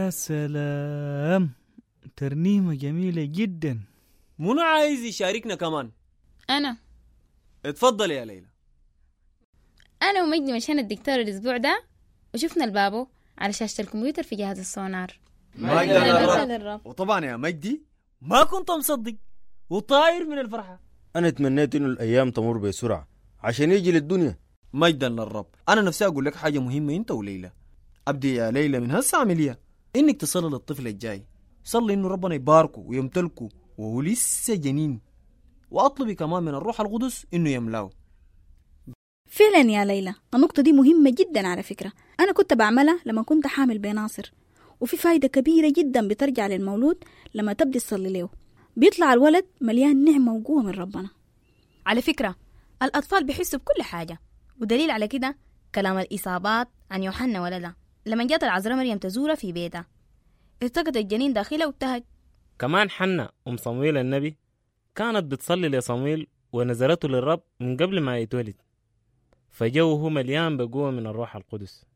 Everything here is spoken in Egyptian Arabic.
يا سلام ترنيمة جميلة جدا منو عايز يشاركنا كمان أنا اتفضل يا ليلى أنا ومجدي مشينا الدكتور الأسبوع ده وشفنا البابو على شاشة الكمبيوتر في جهاز السونار مجدا للرب وطبعا يا مجدي ما كنت مصدق وطاير من الفرحة أنا تمنيت إنه الأيام تمر بسرعة عشان يجي للدنيا مجدا للرب انا نفسي اقول لك حاجة مهمة انت وليلى ابدي يا ليلى من هسه عملية انك تصلي للطفل الجاي صلي انه ربنا يباركه ويمتلكه وهو لسه جنين واطلبي كمان من الروح القدس انه يملاه فعلا يا ليلى النقطة دي مهمة جدا على فكرة أنا كنت بعملها لما كنت حامل بناصر وفي فايدة كبيرة جدا بترجع للمولود لما تبدي تصلي له بيطلع الولد مليان نعمة وقوة من ربنا على فكرة الأطفال بيحسوا بكل حاجة ودليل على كده كلام الإصابات عن يوحنا ولدها لما جات العذراء مريم تزورها في بيتها التقط الجنين داخلها وابتهج كمان حنة أم صمويل النبي كانت بتصلي لصمويل ونزلته للرب من قبل ما يتولد فجوه مليان بقوة من الروح القدس